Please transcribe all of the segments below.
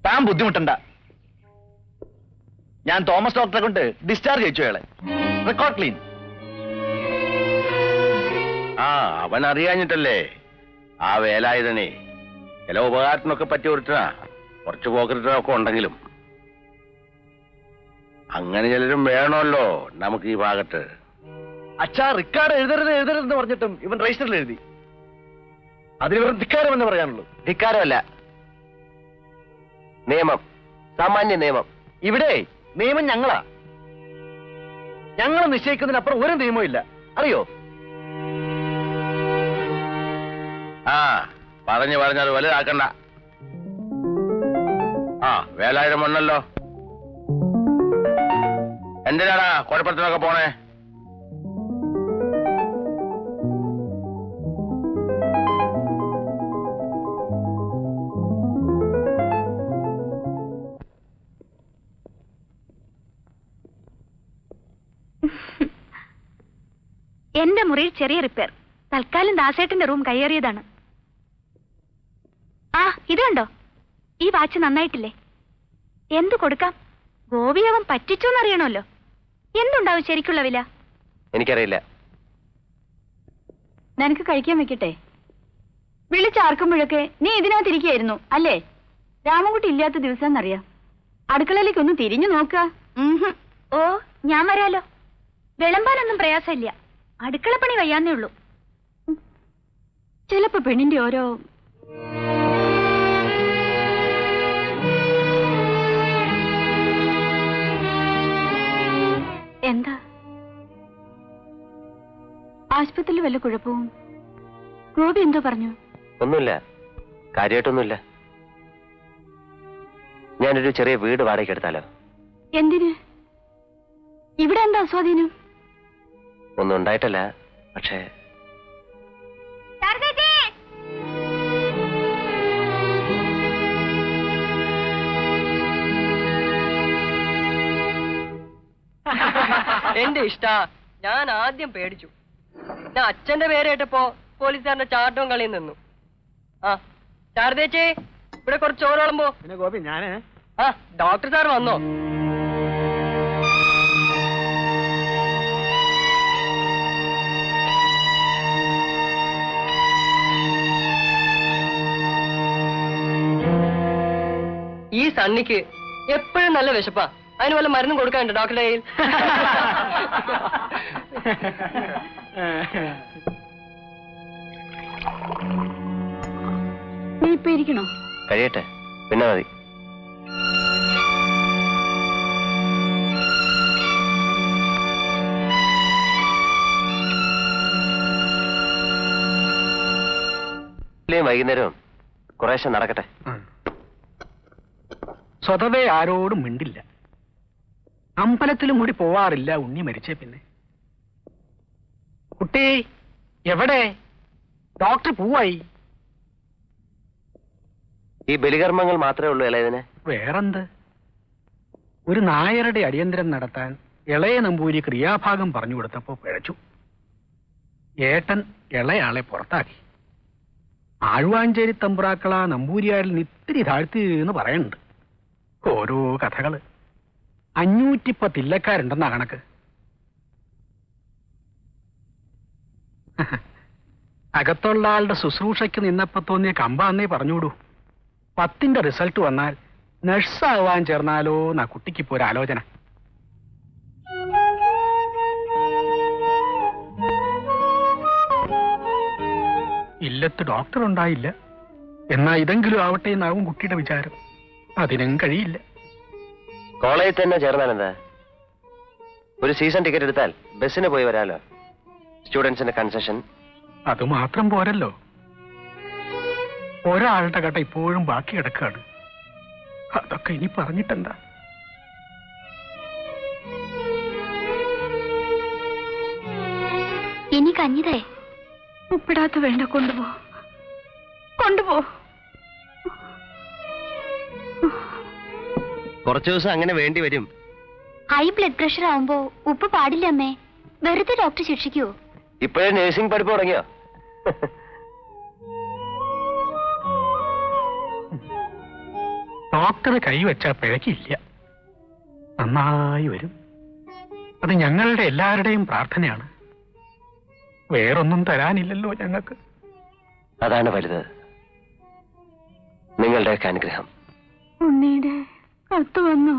താൻ ബുദ്ധിമുട്ടണ്ട ഞാൻ തോമസ് ഡോക്ടറെ കൊണ്ട് ഡിസ്ചാർജ് ചെയ്യിച്ചു അയാളെ റെക്കോർഡ് ക്ലീൻ ആ അവൻ അറിയാഞ്ഞിട്ടല്ലേ ആ വേലായുധനെ ചില ഉപകാരത്തിനൊക്കെ പറ്റിയ ഒരുത്തനാ കുറച്ച് പോക്കറ്റിനൊക്കെ ഉണ്ടെങ്കിലും അങ്ങനെ ചിലരും വേണമല്ലോ നമുക്ക് ഈ ഭാഗത്ത് അച്ഛാ റിക്കാർഡ് എഴുതരുത് എഴുതരുതെന്ന് പറഞ്ഞിട്ടും ഇവൻ രജിസ്റ്ററിൽ എഴുതി അതിന് വെറും ധിക്കാരമെന്ന് പറയാനുള്ളൂ ധിക്കാരമല്ല നിയമം സാമാന്യ നിയമം ഇവിടെ നിയമം ഞങ്ങളാ ഞങ്ങൾ നിശ്ചയിക്കുന്നതിനപ്പുറം ഒരു നിയമവും ഇല്ല അറിയോ ആ പറഞ്ഞു പറഞ്ഞത് വലുതാക്കണ്ട ആ വേലായുധം വന്നല്ലോ എന്തിനാടാ കുഴപ്പത്തിനൊക്കെ പോണേ എന്റെ മുറിയിൽ ചെറിയ റിപ്പയർ തൽക്കാലം ദാസേട്ടന്റെ റൂം കയ്യേറിയതാണ് ആ ഇത് കണ്ടോ ഈ വാച്ച് നന്നായിട്ടില്ലേ എന്തു കൊടുക്കാം ഗോപിയവൻ പറ്റിച്ചോന്നറിയണമല്ലോ എന്തുണ്ടാവും ശരിക്കുള്ള വില എനിക്കറിയില്ല നിനക്ക് കഴിക്കാൻ വെക്കട്ടെ വിളിച്ചാർക്കുമ്പോഴൊക്കെ നീ ഇതിനകത്തിരിക്കുകയായിരുന്നു അല്ലേ രാമൻകുട്ടി ഇല്ലാത്ത ദിവസം എന്നറിയാം അടുക്കളയിലേക്ക് ഒന്ന് തിരിഞ്ഞു നോക്കുക ഓ ഞാൻ വരാലോ വിളമ്പാനൊന്നും പ്രയാസമില്ല അടുക്കളപ്പണി വയ്യാന്നേ ഉള്ളൂ ഉം. ചിലപ്പോ പെണ്ണിന്റെ ഓരോ എന്താ ആശുപത്രിയിൽ വല്ല കുഴപ്പവും ഗോപി എന്തോ പറഞ്ഞു ഒന്നുമില്ല കാര്യമായിട്ടൊന്നുമില്ല ഞാനൊരു ചെറിയ വീട് വാടകയ്ക്ക് എടുത്താലോ എന്തിന് ഇവിടെ എന്താ സ്വാധീനം ഒന്നും ഉണ്ടായിട്ടല്ല പക്ഷേ എന്റെ ഇഷ്ട ഞാൻ ആദ്യം പേടിച്ചു ഞാൻ അച്ഛന്റെ പേര് കേട്ടപ്പോ പോലീസുകാരന്റെ ചാട്ടവും കളിയും നിന്നു ആ ശാരദേച്ചേ ഇവിടെ കുറച്ച് ചോറ് വിളമ്പോ പിന്നെ ഗോപി ഞാന് ആ ഡോക്ടർ സാർ വന്നോ ഈ സണ്ണിക്ക് എപ്പോഴും നല്ല വിശപ്പാ അതിന് വല്ല മരുന്നും കൊടുക്കാനുണ്ട് ഡോക്ടറുടെ കയ്യിൽ നീ ഇപ്പൊ ഇരിക്കണോ കഴിയട്ടെ പിന്നെ മതി രാവിലെയും വൈകുന്നേരവും കുറേശ്ശെ നടക്കട്ടെ സ്വതവേ ആരോടും മിണ്ടില്ല അമ്പലത്തിലും കൂടി പോവാറില്ല ഉണ്ണി മരിച്ചേ പിന്നെ കുട്ടി എവിടെ ഡോക്ടർ പോവായി ഈ ബലികർമ്മങ്ങൾ മാത്രമേ ഉള്ളൂ ഇളയതിന് വേറെന്ത് ഒരു നായരുടെ അടിയന്തരം നടത്താൻ ഇളയ നമ്പൂരി ക്രിയാഭാഗം പറഞ്ഞു കൊടുത്തപ്പോ പിഴച്ചു ഏട്ടൻ ഇളയാളെ പുറത്താക്കി ആഴ്വാഞ്ചേരി തമ്പ്രാക്കള നമ്പൂരിയാരിൽ നിന്ന് ഇത്തിരി താഴ്ത്തി എന്ന് പറയുന്നുണ്ട് ഓരോ കഥകള് അഞ്ഞൂറ്റിപ്പത്ത് ഇല്ലക്കാരുണ്ടെന്നാ കണക്ക് അകത്തുള്ള ആളുടെ ശുശ്രൂഷയ്ക്ക് നിന്നപ്പോ തോന്നിയ കമ്പാന്നേ പറഞ്ഞുവിടൂ പത്തിന്റെ റിസൾട്ട് വന്നാൽ നഴ്സാവാൻ ചേർന്നാലോ എന്നാ കുട്ടിക്കിപ്പോ ഒരു ആലോചന ഇല്ലത്ത് ഡോക്ടർ ഉണ്ടായില്ല എന്നാ ഇതെങ്കിലും ആവട്ടെ എന്നാവും കുട്ടിയുടെ വിചാരം അതിനും കഴിയില്ല കോളേജിൽ തന്നെ ചേർന്നാൽ എന്താ ഒരു സീസൺ ടിക്കറ്റ് എടുത്താൽ ബസ്സിന് പോയി വരാലോ സ്റ്റുഡൻസിന്റെ കൺസെഷൻ അത് മാത്രം പോരല്ലോ ഒരാളുടെ കട ഇപ്പോഴും ബാക്കി കിടക്കാണ് അതൊക്കെ ഇനി പറഞ്ഞിട്ടെന്താ ഇനി കഞ്ഞിതേ ഉപ്പിടാത്ത വേണ്ട കൊണ്ടുപോ കൊണ്ടുപോ കുറച്ചു ദിവസം അങ്ങനെ വേണ്ടി വരും ഹൈ ബ്ലഡ് പ്രഷർ ആവുമ്പോ ഉപ്പ് പാടില്ല അമ്മേ വെറുതെ ഡോക്ടർ ശിക്ഷിക്കുവോ ഇപ്പോഴേ നഴ്സിംഗ് പഠിപ്പ് തുടങ്ങിയോ ഡോക്ടർ കൈവച്ച പിഴക്കില്ല നന്നായി വരും അത് ഞങ്ങളുടെ എല്ലാവരുടെയും പ്രാർത്ഥനയാണ് വേറൊന്നും തരാനില്ലല്ലോ ഞങ്ങൾക്ക് അതാണ് വലുത് നിങ്ങളുടെയൊക്കെ അനുഗ്രഹം ഉണ്ണിയുടെ കത്ത് വന്നോ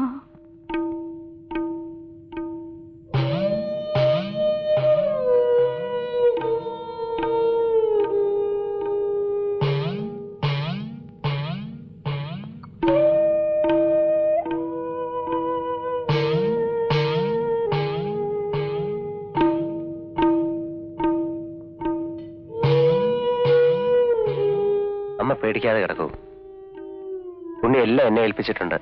അമ്മ പേടിക്കാതെ കിടക്കൂ ഉണ്ണി എല്ലാം എന്നെ ഏൽപ്പിച്ചിട്ടുണ്ട്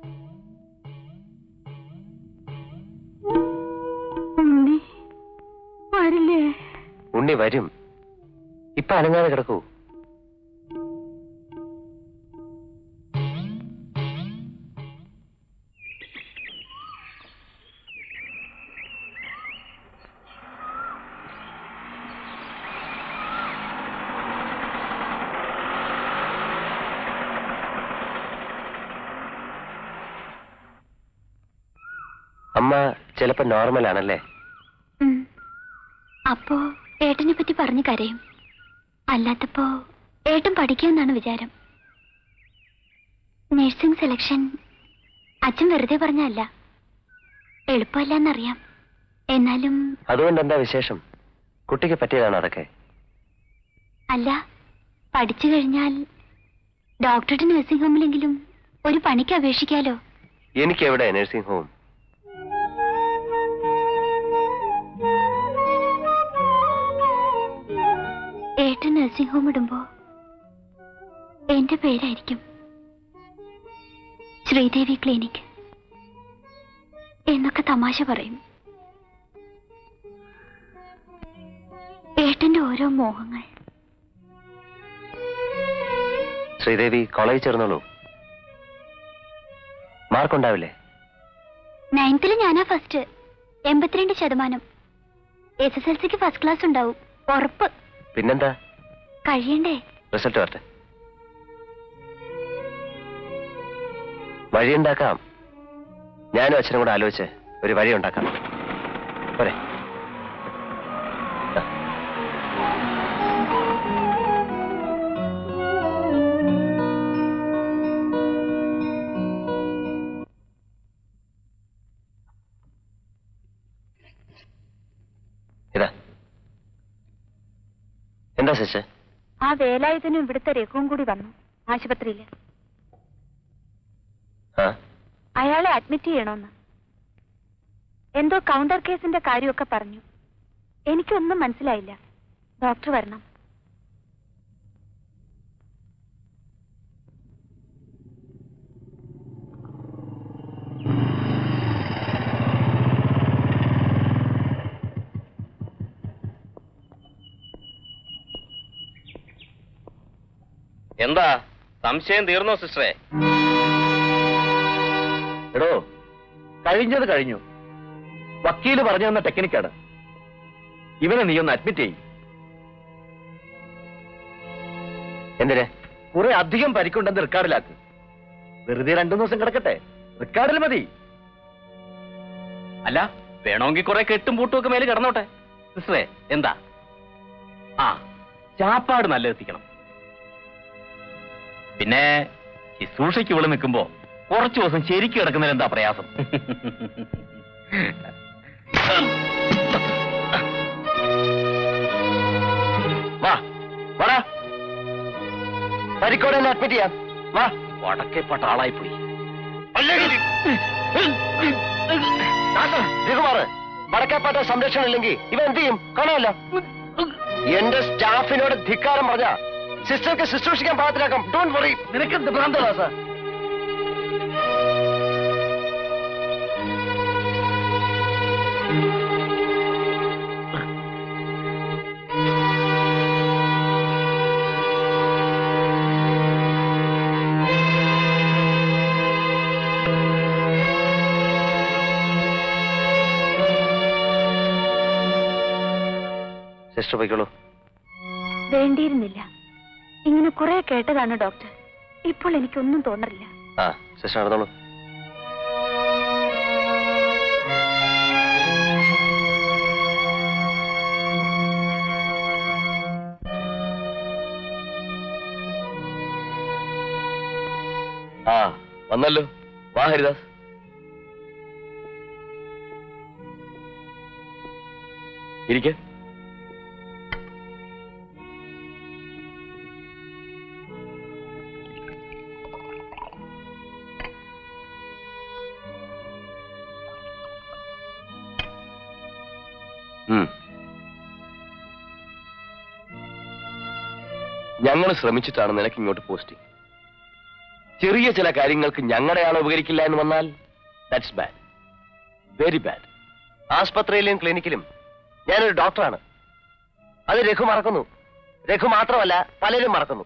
ഉണ്ണി വരില്ലേ ഉണ്ണി വരും ഇപ്പൊ അനങ്ങാതെ കിടക്കൂ അമ്മ ചിലപ്പോ നോർമൽ ആണല്ലേ ഉം. അപ്പോ ഏട്ടനെ പറ്റി പറഞ്ഞു കരയും അല്ലാത്തപ്പോ ഏട്ടൻ പഠിക്കുമെന്നാണ് വിചാരം നഴ്സിംഗ് സെലക്ഷൻ അച്ഛൻ വെറുതെ പറഞ്ഞല്ല എളുപ്പമല്ലെന്നറിയാം എന്നാലും അതുകൊണ്ട് എന്താ വിശേഷം കുട്ടിക്ക് പറ്റിയതാണോ അതൊക്കെ അല്ല പഠിച്ചു കഴിഞ്ഞാൽ ഡോക്ടറുടെ നഴ്സിംഗ് ഹോമിലെങ്കിലും ഒരു പണിക്ക് അപേക്ഷിക്കാലോ എനിക്ക് എവിടെ നഴ്സിംഗ് ഹോം ഏട്ടൻ നഴ്സിംഗ് ഹോം ഇടുമ്പോ എന്റെ പേരായിരിക്കും ശ്രീദേവി ക്ലിനിക് എന്നൊക്കെ തമാശ പറയും ഏട്ടന്റെ ഓരോ മോഹങ്ങൾ ശ്രീദേവി കോളേജിൽ ചേർന്നോളൂ മാർക്ക് ഉണ്ടാവില്ലേ നയൻത്തിൽ ഞാനാ ഫസ്റ്റ് എൺപത്തിരണ്ട് ശതമാനം എസ് എസ് എൽ സിക്ക് ഫസ്റ്റ് ക്ലാസ് ഉണ്ടാവും ഉറപ്പ് പിന്നെന്താ കഴിയണ്ടേ റിസൾട്ട് വരട്ടെ വഴിയുണ്ടാക്കാം ഞാനും അച്ഛനും കൂടെ ആലോചിച്ച് ഒരു വഴി ഉണ്ടാക്കാം പോരെ ദാ. ഇതാ എന്താ സിസ്റ്റർ ആ വേലായുധനും ഇവിടുത്തെ രഘുവും കൂടി വന്നു ആശുപത്രിയിൽ ആ അയാളെ അഡ്മിറ്റ് ചെയ്യണമെന്ന് എന്തോ കൗണ്ടർ കേസിന്റെ കാര്യമൊക്കെ പറഞ്ഞു എനിക്കൊന്നും മനസ്സിലായില്ല ഡോക്ടർ വരണം എന്താ സംശയം തീർന്നോ സിസ്റ്ററെ എടോ കഴിഞ്ഞത് കഴിഞ്ഞു വക്കീല് പറഞ്ഞു തന്ന ടെക്നിക്കാണ് ഇവനെ നീ ഒന്ന് അഡ്മിറ്റ് ചെയ്യും എന്തിന് കുറെ അധികം പരിക്കുണ്ടെന്ന് റെക്കാർഡിലാക്ക് വെറുതെ രണ്ടു ദിവസം കിടക്കട്ടെ റെക്കാർഡിൽ മതി അല്ല വേണമെങ്കിൽ കുറെ കെട്ടും പൂട്ടും ഒക്കെ മേലെ കിടന്നോട്ടെ സിസ്റ്ററെ എന്താ ആ ചാപ്പാട് നല്ല എത്തിക്കണം പിന്നെ ശുശ്രൂഷയ്ക്ക് ഇവിടെ നിൽക്കുമ്പോ കുറച്ചു ദിവസം ശരിക്കും കിടക്കുന്നതിൽ എന്താ പ്രയാസം വാ വാടാ പരിക്കോടെ എന്നെ അഡ്മിറ്റ് ചെയ്യാം വാ വടക്കേപ്പെട്ട ആളായി പോയി രഘുമാറ് വടക്കേപ്പാറ്റ സംരക്ഷണം ഇല്ലെങ്കിൽ ഇവ എന്ത് ചെയ്യും കാണാമല്ലോ എന്റെ സ്റ്റാഫിനോട് ധിക്കാരം പറഞ്ഞ സിസ്റ്റർക്ക് ശുശ്രൂഷിക്കാൻ പാകത്തിലാക്കാം ഡോണ്ട് വറി നിനക്ക് എന്ത് ഭ്രാന്തമാ സാർ സിസ്റ്റർ പോയിക്കോളൂ വേണ്ടിയിരുന്നില്ല ഇങ്ങനെ കുറെ കേട്ടതാണ് ഡോക്ടർ ഇപ്പോൾ എനിക്കൊന്നും തോന്നറില്ല ആ സിസ്റ്റർ നടന്നോളൂ ആ വന്നല്ലോ വാ ഹരിദാസ് ഇരിക്ക ഞങ്ങൾ ശ്രമിച്ചിട്ടാണ് നിനക്ക് ഇങ്ങോട്ട് പോസ്റ്റിംഗ് ചെറിയ ചില കാര്യങ്ങൾക്ക് ഞങ്ങളുടെ ആൾ ഉപകരിക്കില്ല എന്ന് വന്നാൽ ദാറ്റ്സ് ബാഡ് വെരി ബാഡ് ആസ്പത്രിയിലും ക്ലിനിക്കിലും ഞാനൊരു ഡോക്ടറാണ് അത് രഘു മറക്കുന്നു രഘു മാത്രമല്ല പലരും മറക്കുന്നു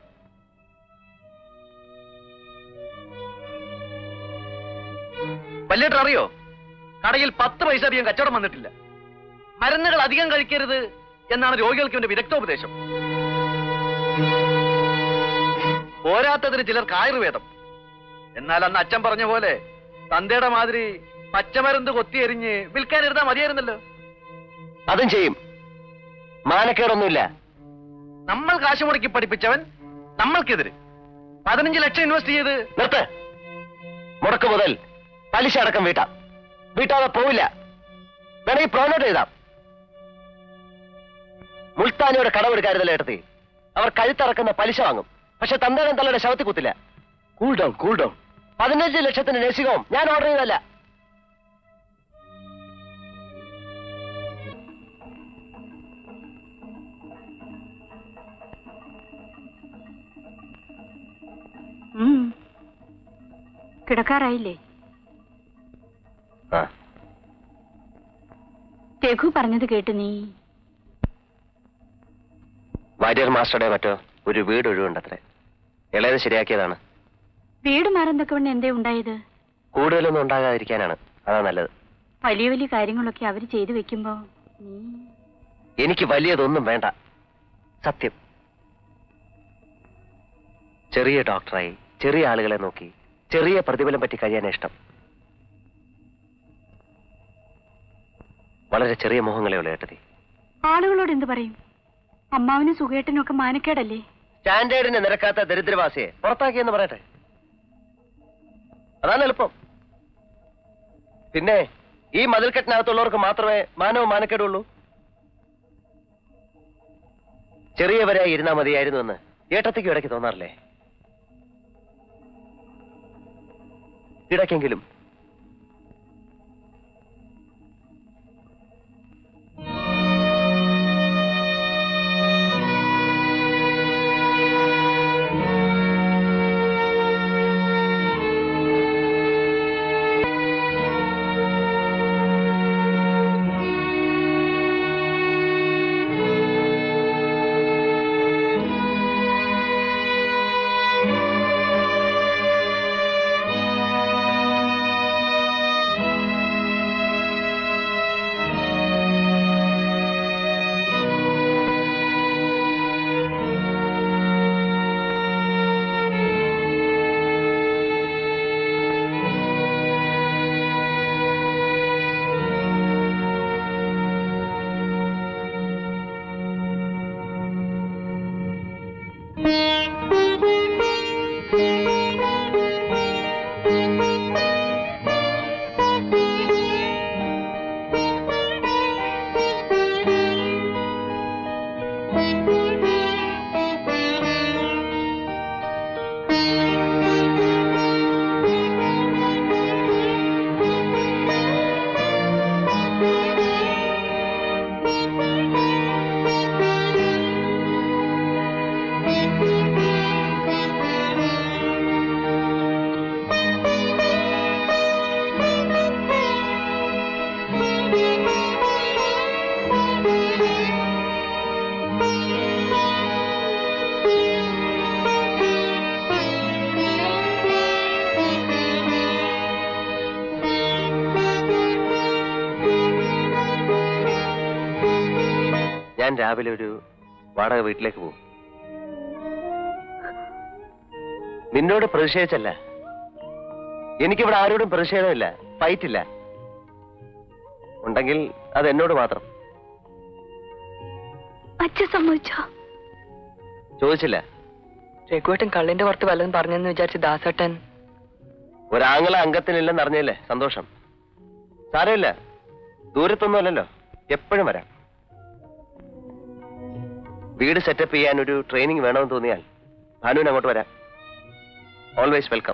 വല്യേട്ടൻ അറിയോ കടയിൽ പത്ത് പൈസ അധികം കച്ചവടം വന്നിട്ടില്ല മരുന്നുകൾ അധികം കഴിക്കരുത് എന്നാണ് രോഗികൾക്ക് ഇവന്റെ വിദഗ്ധോപദേശം പോരാത്തതിന് ചിലർക്ക് ആയുർവേദം എന്നാൽ അന്ന് അച്ഛൻ പറഞ്ഞ പോലെ തന്തയുടെ മാതിരി പച്ചമരുന്ന് കൊത്തിയെരിഞ്ഞ് വിൽക്കാൻ ഇരുന്നാ മതിയായിരുന്നല്ലോ അതും ചെയ്യും മാനക്കേടൊന്നുമില്ല നമ്മൾ കാശ് മുടക്കി പഠിപ്പിച്ചവൻ നമ്മൾക്കെതിരെ പതിനഞ്ച് ലക്ഷം ഇൻവെസ്റ്റ് ചെയ്ത് നിർത്ത് മുടക്ക് മുതൽ പലിശ അടക്കം വീട്ടാം വീട്ടാതെ പോവില്ല വേണമെങ്കിൽ പ്രോനോട്ട് എഴുതാം മുൾത്താനിയുടെ കടമെടുക്കാരുതല്ലേ ഏട്ടത്തി അവർ കഴുത്തറക്കുന്ന പലിശ വാങ്ങും പക്ഷെ തന്തേടം തലയുടെ ശവത്തിൽ കുത്തില്ല കൂൾ ഡൗൺ കൂൾ ഡൗൺ പതിനഞ്ച് ലക്ഷത്തിന് നഴ്സിംഗ് ഞാൻ ഓർഡർ ചെയ്തല്ല ഉം. കിടക്കാറായില്ലേ ആ രഘു പറഞ്ഞത് കേട്ട് നീ വാര്യർ മാസ്റ്ററുടെ മറ്റോ ഒരു വീട് ഒഴിവുണ്ടത്രേ ഇളയത് ശരിയാക്കിയതാണ് വീട് മാറാൻ തക്കവണ്ണം എന്തേ ഉണ്ടായത് കൂടുതലൊന്നും ഉണ്ടാകാതിരിക്കാനാണ് അതാ നല്ലത് വലിയ വലിയ കാര്യങ്ങളൊക്കെ അവര് ചെയ്തു വെക്കുമ്പോ നീ എനിക്ക് വലിയതൊന്നും വേണ്ട സത്യം ചെറിയ ഡോക്ടറായി ചെറിയ ആളുകളെ നോക്കി ചെറിയ പ്രതിഫലം പറ്റി കഴിയാൻ ഇഷ്ടം വളരെ ചെറിയ മോഹങ്ങളെ ഉള്ളു ഏട്ടതി ആളുകളോട് എന്ത് പറയും അമ്മാവിനും സുഖേട്ടനും ഒക്കെ മാനക്കേടല്ലേ സ്റ്റാൻഡേർഡിന് നിരക്കാത്ത ദരിദ്രവാസിയെ പുറത്താക്കിയെന്ന് പറയട്ടെ അതാണ് എളുപ്പം പിന്നെ ഈ മതിൽക്കെട്ടിനകത്തുള്ളവർക്ക് മാത്രമേ മാനവും മാനക്കേടുള്ളൂ ചെറിയവരെ ഇരുന്നാ മതിയായിരുന്നു എന്ന് ഏട്ടത്തിക്ക് ഇടയ്ക്ക് തോന്നാറില്ലേ ഇടയ്ക്കെങ്കിലും ഞാൻ രാവിലെ ഒരു വാടക വീട്ടിലേക്ക് പോകും നിന്നോട് പ്രതിഷേധിച്ചല്ല എനിക്കിവിടെ ആരോടും പ്രതിഷേധമില്ല ഫൈറ്റില്ല ഉണ്ടെങ്കിൽ അത് എന്നോട് മാത്രം അച്ഛൻ സമ്മതിച്ചോ ചോദിച്ചില്ല രഘുവേട്ടൻ കള്ളിന്റെ പുറത്ത് വല്ലതും പറഞ്ഞെന്ന് വിചാരിച്ച് ദാസേട്ടൻ ഒരാങ്ങളെ അംഗത്തിനില്ലെന്ന് അറിഞ്ഞില്ലേ സന്തോഷം സാരമില്ല ദൂരത്തൊന്നുമല്ലല്ലോ എപ്പോഴും വരാം വീട് സെറ്റപ്പ് ചെയ്യാൻ ഒരു ട്രെയിനിങ് വേണമെന്ന് തോന്നിയാൽ ഭാനുവിന് അങ്ങോട്ട് വരാം ഓൾവേസ് വെൽക്കം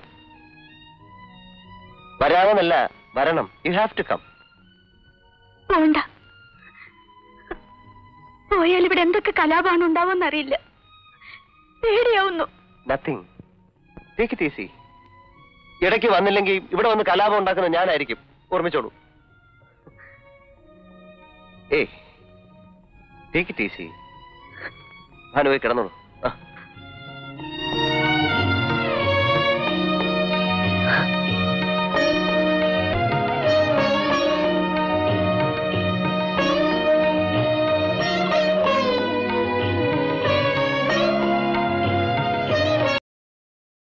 വരാമെന്നല്ല വരണം യു ഹാവ് ടു കം പോണ്ട പോയാൽ ഇവിടെ എന്തൊക്കെ കലാപാണ് ഉണ്ടാവുമെന്ന് അറിയില്ല പേടിയാവുന്നു നത്തിങ് ടേക്ക് ഇറ്റ് ഈസി ഇടയ്ക്ക് വന്നില്ലെങ്കിൽ ഇവിടെ വന്ന് കലാപം ഉണ്ടാക്കുന്നത് ഞാനായിരിക്കും ഓർമ്മിച്ചോളൂ ഏയ് ടേക്ക് ഇറ്റ് ഈസി ഭാനുപോയി കിടന്നോളൂ ആ